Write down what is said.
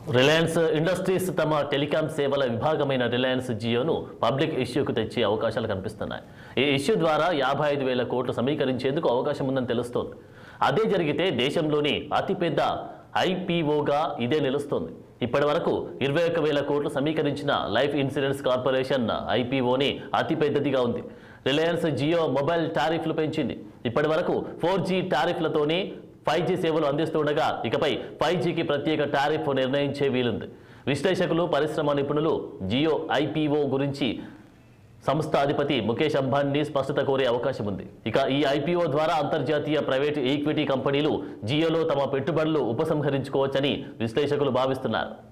Reliance industries తమ telecom సేవల విభాగమైన Reliance జియోను public ఇష్యూకు తెచ్చే అవకాశాలు కనిపిస్తున్నాయి ఈ ఇష్యూ ద్వారా యాభై ఐదు వేల కోట్లు సమీకరించేందుకు అవకాశం ఉందని తెలుస్తోంది అదే జరిగితే దేశంలోని అతిపెద్ద ఐపీఓగా ఇదే నిలుస్తోంది ఇప్పటి వరకు ఇరవై ఒక్క వేల కోట్లు సమీకరించిన లైఫ్ ఇన్సూరెన్స్ కార్పొరేషన్ ఐపీఓని అతిపెద్దదిగా ఉంది రిలయన్స్ జియో మొబైల్ టారిఫ్లు పెంచింది ఇప్పటి వరకు ఫోర్ జీ టారిఫ్లతోనే ఫైవ్ జీ సేవలు అందిస్తుండగా ఇకపై ఫైవ్ జీకి ప్రత్యేక టారిఫ్ నిర్ణయించే వీలుంది విశ్లేషకులు పరిశ్రమ నిపుణులు జియో ఐపీఓ గురించి సంస్థ అధిపతి ముఖేష్ అంబానీ స్పష్టత కోరే అవకాశం ఉంది ఇక ఈ ఐపీఓ ద్వారా అంతర్జాతీయ ప్రైవేట్ ఈక్విటీ కంపెనీలు జియోలో తమ పెట్టుబడులు ఉపసంహరించుకోవచ్చని విశ్లేషకులు భావిస్తున్నారు